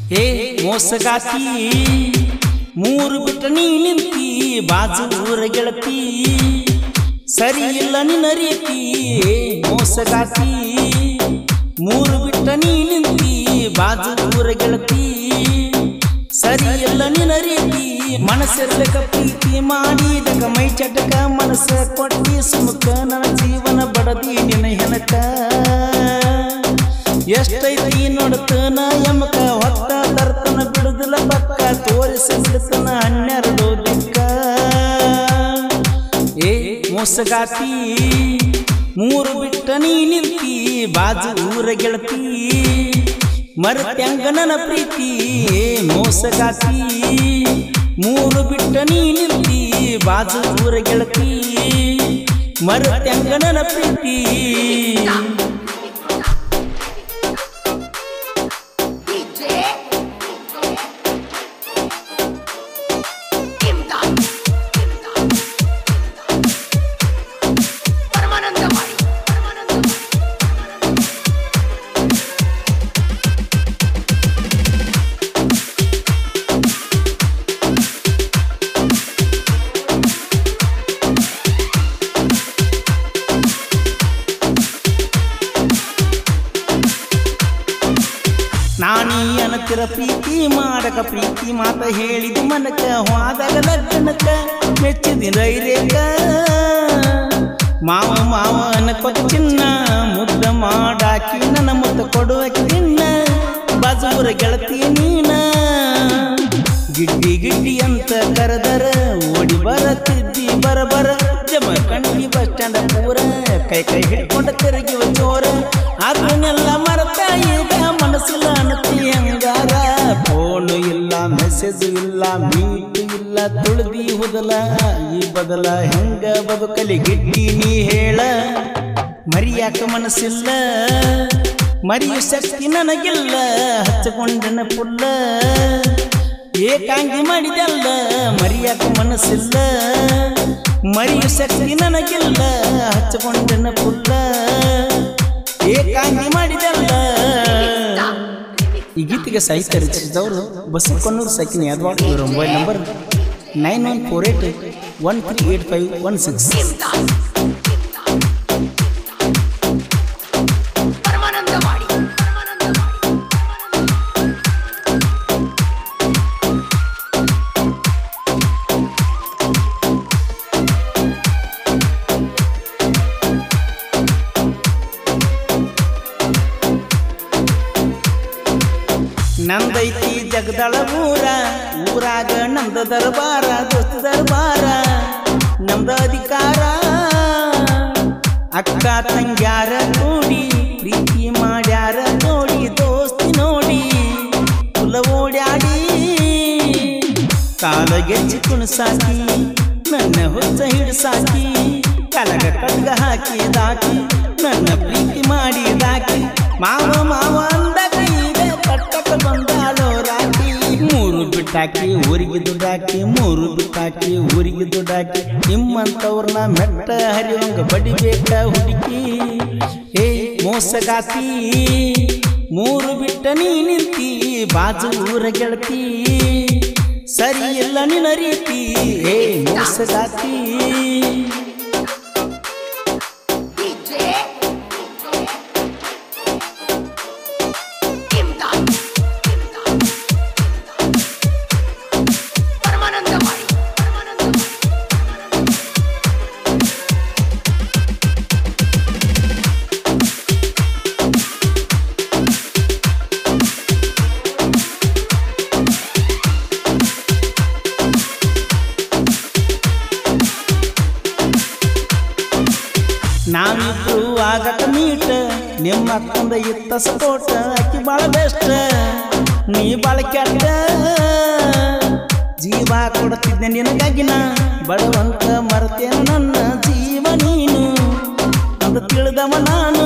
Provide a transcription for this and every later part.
ಹೇ ಮೋಸಗಾತಿ ಮೂರು ಬಿಟ್ಟ ನೀ ನಿಂತಿ ಬಾಜು ಊರ ಗೆಳತಿ ಸರಿ ಇಲ್ಲ ನಿನ್ನ ರೀತಿ ಹೇ ಮೋಸಗಾತಿ ಮೂರು ಬಿಟ್ಟ ನೀ ನಿಂತಿ ಬಾಜು ಊರ ಗೆಳತಿ ಸರಿ ಇಲ್ಲ ನಿನ್ನ ರೀತಿ ಮನಸ್ಸಿರ್ಲಕ ಪ್ರೀತಿ ಮಾಡಿದಕ ಮೈ ಚಟಕ ಮನಸ್ಸ ಕೊಟ್ಟಿ ಸುಮುಖ ನನ್ನ ಜೀವನ ಬಡದಿ ನಿನ್ನ ಹೆನಕ ಎಷ್ಟೈತಿ ನೋಡ್ತನ ಯಮಕ ಹೊತ್ತ ತರ್ತನ ಬಿಡುದಿಲ್ಲ ಪಕ್ಕ ತೋರಿಸಿ ಬಿಡ್ತನ ಹನ್ನೆರಡು ದಿಕ್ಕ ಏ ಮೋಸಗಾತಿ ಮೂರು ಬಿಟ್ಟ ನೀ ನಿಂತಿ ಬಾಜು ಊರ ಗೆಳತಿ ಮರತ್ಯಂಗ ನನ್ನ ಪ್ರೀತಿ ಏ ಮೋಸಗಾತಿ ಮೂರು ಬಿಟ್ಟ ನೀ ನಿಂತಿ ಬಾಜು ಊರ ಗೆಳತಿ ಮರತ್ಯಂಗ ನನ್ನ ಪ್ರೀತಿ DJ Imdad ಪರಮಾನಂದವಾಡಿ ಪರಮಾನಂದವಾಡಿ ನಾನೀ ಅನತಿರ ಪ್ರೀತಿ ಮಾಡಕ ಪ್ರೀತಿ ಮಾತ ಹೇಳಿದ ಮನಕ ಹೋದಾಗ ಲಗ್ನಕ ಮೆಚ್ಚಿದ ರೈರೇಕ ಮಾವ ಮಾವ ಅನ್ಕೊತ ಚಿನ್ನ ಮುದ್ದ ಮಾಡಾಕಿ ನನ್ನ ಮುದ್ದ ಕೊಡುವಕ್ಕೆ ನಿನ್ನ ಬಾಜೂರ ಗೆಳತಿ ನೀನ ಗಿಡ್ಡಿ ಗಿಡ್ಡಿ ಅಂತ ಕರೆದರ ಓಡಿ ಬರತಿದ್ದಿ ಬರ ಬರ ಜಮ ಕಂಡಿ ಬಸ್ ಸ್ಟ್ಯಾಂಡ್ ಪೂರ ಕೈ ಕೈ ಹಿಡ್ಕೊಂಡ ತಿರುಗಿವ ಚೋರ ಅದನ್ನೆಲ್ಲ ಮರತ ಈಗ ಮನಸ್ಸಿಲ್ಲ ಅನತಿ ಹಂಗಾರ ಫೋನು ಇಲ್ಲ ಮೆಸೇಜ್ ಇಲ್ಲ ಮೀಟು ಇಲ್ಲ ತುಳಿದಿ ಹುದಲ ಈ ಬದಲ ಹೆಂಗ ಬದುಕಲಿ ಗಿಡ್ಡಿ ನೀ ಹೇಳ ಮರಿಯಾಕ ಮನಸ್ಸಿಲ್ಲ ಮರಿಯ ಶಕ್ತಿ ನನಗಿಲ್ಲ ಹಚ್ಚಕೊಂಡನ ಪುಲ್ಲ ಏಕಾಂಗಿ ಮಾಡಿದಲ್ಲ ಮರಿಯಾಕ ಮನಸ್ಸಿಲ್ಲ ಮರಿಯ ಶಕ್ತಿ ನನಗಿಲ್ಲ ಹಚ್ಚಕೊಂಡನ ಪುಲ್ಲ ಏಕಾಂಗಿ ಮಾಡಿದಲ್ಲ ಈ ಗೀತೆಗೆ ಸಾಹಿತ್ಯ ರಚಿಸಿದವರು ಬಸವಕೊನ್ನೂರು ಸೈಕಿನ ಯಾದವಾಡ ಇವರ mobile number nine one four eight one three eight five one six Imdad Paramanandawadi Paramanandawadi ನಂದೈತಿ ಜಗದಳ ಊರ ಊರಾಗ ನಮ್ದ ದರ್ಬಾರ ದೋಸ್ತ ದರ್ಬಾರ ನಮ್ದ ಅಧಿಕಾರ ಅಕ್ಕ ತಂಗ್ಯಾರ ಕೂಡಿ ಪ್ರೀತಿ ಮಾಡ್ಯಾರ ನೋಡಿ ದೋಸ್ತಿ ನೋಡಿ ಕುಲ ಓಡ್ಯಾಡಿ ಕಾಲ ಗೆಜ್ಜಿ ಕುಣಸಾಕಿ ನನ್ನ ಹುಚ್ಚ ಹಿಡ್ಸಾಕಿ ಕಲಗ ಕಡ್ಗ ಹಾಕಿ ದಾಕಿ ನನ್ನ ಪ್ರೀತಿ ಮಾಡಿ ದಾಕಿ ಮಾವ ಮಾವ ಅಂದಾಗ ಈಗ ಕಟ್ಟಕ ಬಂದಾಳೋ ರಾಕಿ ಮೂರು ಬಿಟ್ಟಾಕಿ ಊರಿಗೆ ದುಡ್ಡಾಕಿ ಮೂರು ಬಿಟ್ಟಾಕಿ ಊರಿಗೆ ದುಡ್ಡಾಕಿ ನಿಮ್ಮಂತವ್ರನ್ನ ಮೆಟ್ಟ ಹರಿವಂಗ ಬಡಿಬೇಕ ಹುಡುಕಿ ಹೇ ಮೋಸಗಾತಿ ಮೂರು ಬಿಟ್ಟ ನೀ ನಿಂತಿ ಬಾಜು ಊರ ಗೆಳತಿ ಸರಿ ಇಲ್ಲ ನಿನ್ನ ರೀತಿ ಹೇ ಮೋಸಗಾತಿ DJ Imdad ಪರಮಾನಂದವಾಡಿ ಪರಮಾನಂದವಾಡಿ ನಾವಿಬ್ರು ಆಗಕ ಮೀಟ ನಿಮ್ಮ ಅಕ್ಕಂದ ಇತ್ತ ಸಪೋಟ ಅಕ್ಕಿ ಬಾಳ ಬೆಸ್ಟ್ ನೀ ಬಾಳ ಕೆಟ್ಟ ಜೀವ ಕೊಡ್ತಿದ್ದೆ ನಿನಗಾಗಿ ನಾ ಬಡವಂತ ಮರ್ತೇನ ನನ್ನ ಜೀವ ನೀನು ಅಂತ ತಿಳಿದವ ನಾನು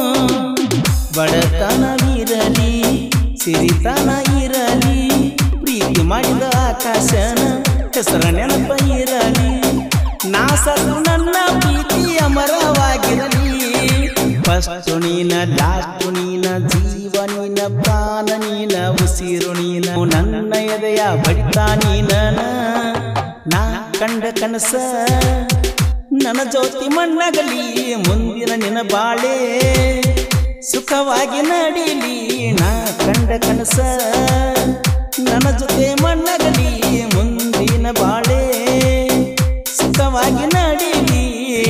ಬಡತನವಿರಲಿ ಸಿರಿತನ ಇರಲಿ ಪ್ರೀತಿ ಮಾಡಿದ ಆಕಾಶನ ಹೆಸರ ನೆನಪ ಇರಲಿ ನಾ ಸತ್ತು ನನ್ನ ಪ್ರೀತಿ ಅಮರವಾಗಿರಲಿ ಫಸ್ಟ್ ನೀನ ಲಾಸ್ಟ್ ನೀನ ಜೀವ ಜೀವ ನೀನ ಪ್ರಾಣ ನೀನ ಉಸಿರು ನೀನ ನನ್ನ ಎದೆಯ ಬಡಿತ ನೀನ ನಾ ಕಂಡ ಕನಸ ನನ್ನ ಜ್ಯೋತಿ ಮಣ್ಣಗಲಿ ಮುಂದಿನ ನಿನ ಬಾಳೆ ಸುಖವಾಗಿ ನಡೀಲಿ ನಾ ಕಂಡ ಕನಸ ನನ್ನ ಜೊತೆ ಮಣ್ಣಗಲಿ ಮುಂದಿನ ಬಾಳೆ ಸುಖವಾಗಿ ನಡೀಲಿ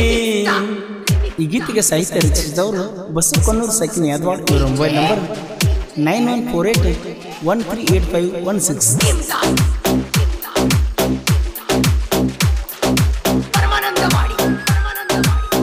ಈ ಗೀತೆಗೆ ಸಾಹಿತ್ಯ ರಚಿಸಿದವರು ಬಸವಕೊನ್ನೂರು ಸಕಿನ್ ಯಾದವಾಡ್ ಇವರ mobile number nine one four eight one three eight five one six Imdad Paramanandawadi Paramanandawadi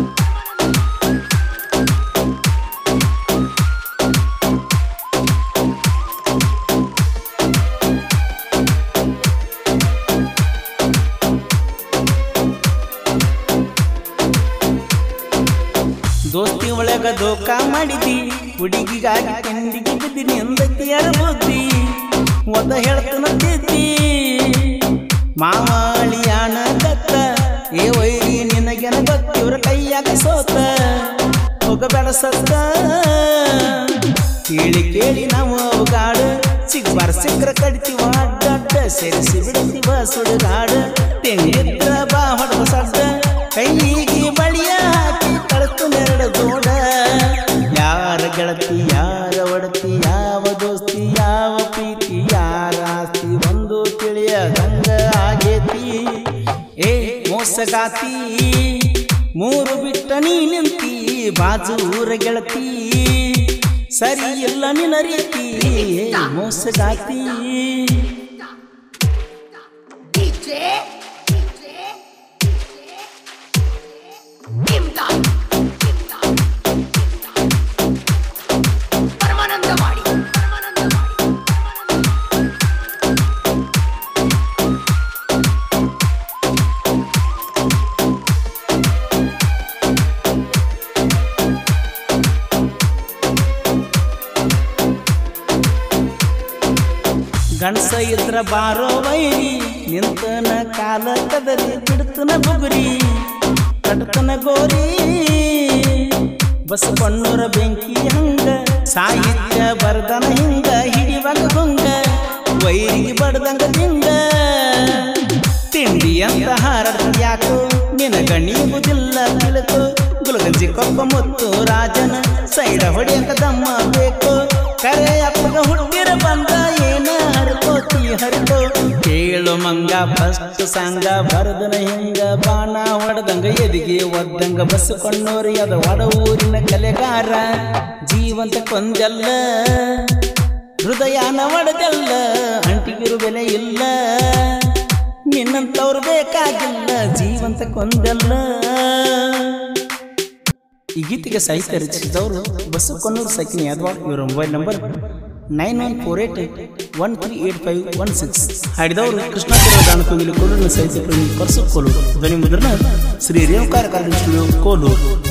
ದೋಸ್ತಿ ಒಳಗ ದೋಖ ಮಾಡಿದಿ ಹುಡುಗಿಗಾಗಿ ತಿಂಡಿಗೆ ಬಿದ್ದಿನಿ ಅಂದಕ್ಕೆ ಯಾರ ಬುದ್ಧಿ ಒದ ಹೇಳ್ತನತ್ತಿದ್ದಿ ಮಾವಾಳಿಯಾನ ಕತ್ತ ಏ ವೈರಿ ನಿನಗೆನ ಗೊತ್ತಿವ್ರ ಕೈಯಾಗ ಸೋತ ಹೋಗಬೇಡ ಸತ್ತ ಕೇಳಿ ಕೇಳಿ ನಾವು ಅವಗಾಡ ಸಿಗ್ಬಾರ ಸಿಕ್ಕ್ರ ಕಡಿತೀವ ಅಡ್ಡ ಸೇರಿಸಿ ಬಿಡ್ತೀವ ಸುಡುಗಾಡ ತೆಂಗಿದ್ರ ಬಾ ಹೊಡೆದ ಸಡ್ಡ ಕೈಗೆ ಬಳಿಯ ಹಾಕಿ ಕಳತು ನೆರಡು ಜೋಡ ಯಾರ ಗೆಳತಿ ಯಾರ ಒಡತಿ ಯಾವ ದೋಸ್ತಿ ಯಾವ ಪ್ರೀತಿ ಯಾರ ಆಸ್ತಿ ಒಂದು ತಿಳಿಯದಂಗ ಆಗೇತಿ ಏ ಮೋಸಗಾತಿ ಮೂರು ಬಿಟ್ಟ ನೀ ನಿಂತಿ ಬಾಜು ಊರ ಗೆಳತಿ ಸರಿ ಇಲ್ಲ ನಿನ್ನ ರೀತಿ ಏ ಮೋಸಗಾತಿ ಡಿಜೆ ಇಮ್ದಾದ್ ಪರಮಾನಂದವಾಡಿ ಪರಮಾನಂದವಾಡಿ ಗಣಸ ಇದ್ರ ಬಾರೋ ವೈರಿ ನಿಂತನ ಕಾಲ ಕದರಿ ಬಿಡ್ತನ ಬುಗುರಿ ಕಟ್ತನ ಗೋರಿ ಬಸವಣ್ಣೂರ ಬೆಂಕಿ ಹಂಗ ಸಾಹಿತ್ಯ ಬರ್ದನ ಹಿಂಗ ಹಿಡಿವಾಗ ಗುಂಗ ವೈರಿಗೆ ಬಡ್ದಂಗ ದಿಂಗ ತಿಂಡಿ ಅಂತ ಹಾರಡ ಯಾಕೋ ನಿನಗ ನೀಗುದಿಲ್ಲ ತಿಳ್ಕೋ ಗುಲಗಂಜಿ ಕೊಬ್ಬ ಮುತ್ತು ರಾಜನ ಸೈಡ ಹೊಡಿಯಕ ದಮ್ಮ ಬೇಕು ಕರೆ ಅಪ್ಪಗ ಹುಟ್ಟಿರ ಬಂದ ಏನ ಹರ್ಕೋತಿ ಹರ್ಕೋ ಕೇಳು ಮಂಗ ಫಸ್ಟ್ ಸಂಗ ಬರದನ ಹಿಂಗ ಬಾಣ ಹೊಡೆದಂಗ ಎದಿಗೆ ಒದ್ದಂಗ ಬಸ್ಕೊಂಡೋರಿ ಅದ ಒಡ ಊರಿನ ಕಲೆಗಾರ ಜೀವಂತ ಕೊಂದಲ್ಲ ಹೃದಯನ ಒಡೆದಲ್ಲ ಅಂಟಿಗಿರು ಬೆಲೆ ಇಲ್ಲ ನಿನ್ನಂತವ್ರು ಬೇಕಾಗಿಲ್ಲ ಜೀವಂತ ಕೊಂದಲ್ಲ ಈ ಗೀತೆಗೆ ಸಾಹಿತ್ಯ ರಚಿಸಿದವರು ಬಸವಕೊನ್ನೂರು ಸಕಿನ್ ಯಾದವಾಡ್ ಇವರ mobile number nine one four eight one three eight five one six ಹಾಡಿದವರು ಕೃಷ್ಣಾಪುರ ದಾನಕೋಗಿಲು ಕೋಲೂರಿನ ಸಾಹಿತ್ಯ ಪ್ರೇಮಿ ಕೊರಸು ಕೋಲೂರು ಧ್ವನಿ ಮುದ್ರಣ ಶ್ರೀ ರೇಣುಕಾರ ಕಾರ್ಯ ಕೋಲೂರು